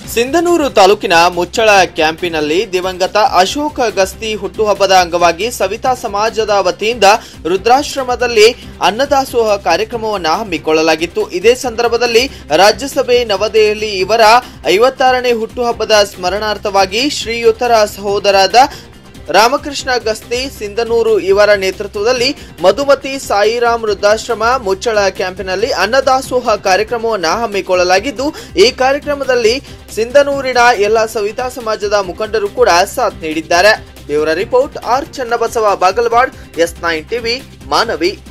ಸಿಂಧನೂರು ತಾಲೂಕಿನ ಮುಚ್ಚಳ ಕ್ಯಾಂಪಿನಲ್ಲಿ ದಿವಂಗತ ಅಶೋಕ ಗಸ್ತಿ ಹುಟ್ಟುಹಬ್ಬದ ಅಂಗವಾಗಿ ಸವಿತಾ ಸಮಾಜದ ವತಿಯಿಂದ ರುದ್ರಾಶ್ರಮದಲ್ಲಿ ಅನ್ನದಾಸೋಹ ಕಾರ್ಯಕ್ರಮವನ್ನು ಹಮ್ಮಿಕೊಳ್ಳಲಾಗಿತ್ತು ಇದೇ ಸಂದರ್ಭದಲ್ಲಿ ರಾಜ್ಯಸಭೆ ನವದೆಹಲಿ ಇವರ ಐವತ್ತಾರನೇ ಹುಟ್ಟುಹಬ್ಬದ ಸ್ಮರಣಾರ್ಥವಾಗಿ ಶ್ರೀಯುತರ ಸಹೋದರಾದ ರಾಮಕೃಷ್ಣ ಗಸ್ತಿ ಸಿಂಧನೂರು ಇವರ ನೇತೃತ್ವದಲ್ಲಿ ಮಧುಮತಿ ಸಾಯಿರಾಮ್ ವೃದ್ಧಾಶ್ರಮ ಮುಚ್ಚಳ ಕ್ಯಾಂಪಿನಲ್ಲಿ ಅನ್ನದಾಸೋಹ ಕಾರ್ಯಕ್ರಮವನ್ನು ಹಮ್ಮಿಕೊಳ್ಳಲಾಗಿದ್ದು ಈ ಕಾರ್ಯಕ್ರಮದಲ್ಲಿ ಸಿಂಧನೂರಿನ ಎಲ್ಲ ಸವಿತಾ ಸಮಾಜದ ಮುಖಂಡರು ಕೂಡ ಸಾಥ್ ನೀಡಿದ್ದಾರೆ bureau report R Channabasava Bagalwad S nine TV Manvi